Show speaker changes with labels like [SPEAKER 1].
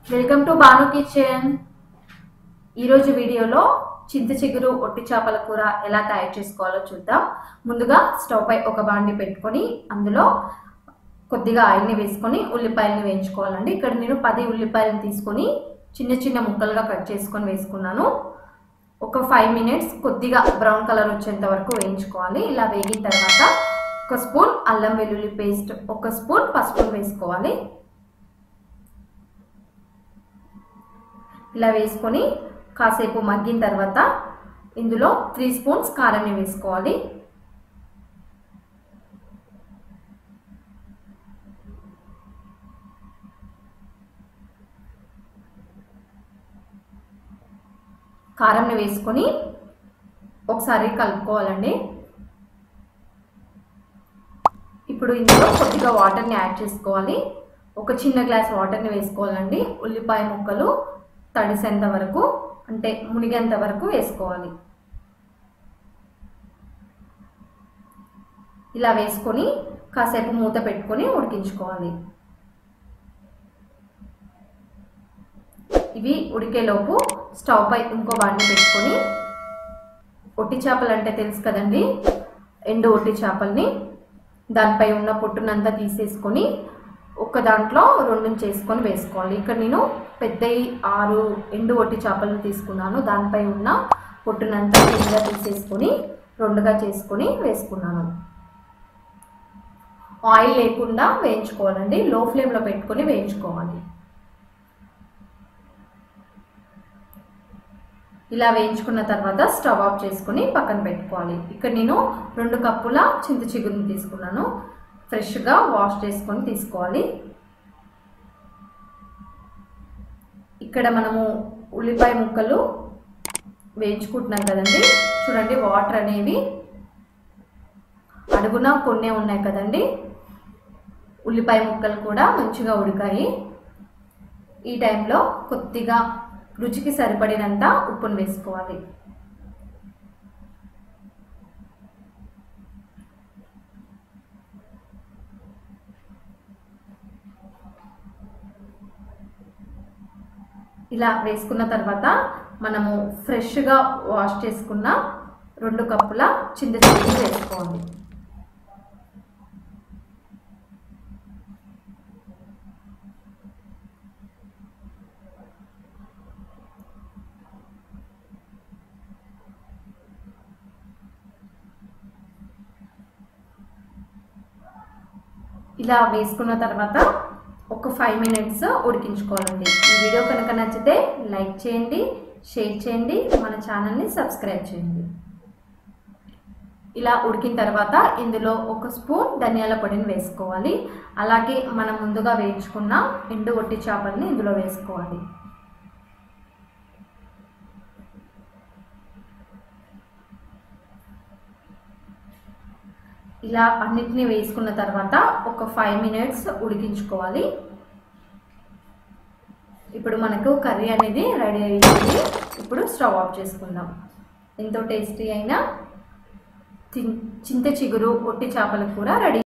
[SPEAKER 1] welcome to Banu kitchen ఈరోజు వీడియోలో చింత చిగురు ఒట్టి చేపల కూర ఎలా తయారు చేసుకోవాలో చూద్దాం ముందుగా స్టవ్ పై ఒక బాండి పెట్టుకొని అందులో కొద్దిగా ఆయిల్ని వేసుకొని ఉల్లిపాయలని వేయించుకోవాలండి ఇక్కడ నేను పది ఉల్లిపాయలను తీసుకొని చిన్న చిన్న ముక్కలుగా కట్ చేసుకొని వేసుకున్నాను ఒక ఫైవ్ మినిట్స్ కొద్దిగా బ్రౌన్ కలర్ వచ్చేంత వరకు వేయించుకోవాలి ఇలా వేగిన తర్వాత ఒక స్పూన్ అల్లం వెల్లుల్లి పేస్ట్ ఒక స్పూన్ పసుపు వేసుకోవాలి ఇలా వేసుకొని కాసేపు మగ్గిన తర్వాత ఇందులో త్రీ స్పూన్స్ కారాన్ని వేసుకోవాలి కారంని వేసుకొని ఒకసారి కలుపుకోవాలండి ఇప్పుడు ఇందులో కొద్దిగా వాటర్ని యాడ్ చేసుకోవాలి ఒక చిన్న గ్లాస్ వాటర్ని వేసుకోవాలండి ఉల్లిపాయ ముక్కలు తడిసేంత వరకు అంటే మునిగేంత వరకు వేసుకోవాలి ఇలా వేసుకొని కాసేపు మూత పెట్టుకొని ఉడికించుకోవాలి ఇవి ఉడికేలోపు స్టవ్ పై ఇంకో బాండి పెట్టుకొని ఒట్టి చేపలు అంటే తెలుసు కదండి ఎండు ఒట్టి చేపల్ని దానిపై ఉన్న పొట్టునంతా తీసేసుకొని ఒక దాంట్లో రెండు చేసుకొని వేసుకోవాలి ఇక్కడ నేను పెద్దవి ఆరు ఎండు ఒట్టి చేపలను తీసుకున్నాను దానిపై ఉన్న పొట్టునంతా క్లీన్గా తీసేసుకొని రెండుగా చేసుకొని వేసుకున్నాను ఆయిల్ లేకుండా వేయించుకోవాలండి లో ఫ్లేమ్లో పెట్టుకొని వేయించుకోవాలి ఇలా వేయించుకున్న తర్వాత స్టవ్ ఆఫ్ చేసుకుని పక్కన పెట్టుకోవాలి ఇక్కడ నేను రెండు కప్పుల చింత చిగురుని తీసుకున్నాను ఫ్రెష్గా వాష్ చేసుకొని తీసుకోవాలి ఇక్కడ మనము ఉల్లిపాయ ముక్కలు వేయించుకుంటున్నాం కదండి చూడండి వాటర్ అనేవి అడుగున కొన్నే ఉన్నాయి కదండి ఉల్లిపాయ ముక్కలు కూడా మంచిగా ఉడికాయి ఈ టైంలో కొద్దిగా రుచికి సరిపడినంత ఉప్పును వేసుకోవాలి ఇలా వేసుకున్న తర్వాత మనము ఫ్రెష్గా వాష్ చేసుకున్న రెండు కప్పుల చింతచిగురు వేసుకోవాలి ఇలా వేసుకున్న తర్వాత ఒక ఫైవ్ మినిట్స్ ఉడికించుకోవాలండి ఈ వీడియో కనుక నచ్చితే లైక్ చేయండి షేర్ చేయండి మన ఛానల్ని సబ్స్క్రైబ్ చేయండి ఇలా ఉడికిన తర్వాత ఇందులో ఒక స్పూన్ ధనియాల పొడిని వేసుకోవాలి అలాగే మనం ముందుగా వేయించుకున్న ఎండు ఒట్టి చేపల్ని ఇందులో వేసుకోవాలి ఇలా అన్నిటిని వేసుకున్న తర్వాత ఒక ఫైవ్ మినిట్స్ ఉడికించుకోవాలి ఇప్పుడు మనకు కర్రీ అనేది రెడీ అయ్యింది ఇప్పుడు స్టవ్ ఆఫ్ చేసుకుందాం ఎంతో టేస్టీ అయిన చింత చిగురు ఒట్టి చేపల కూర రెడీ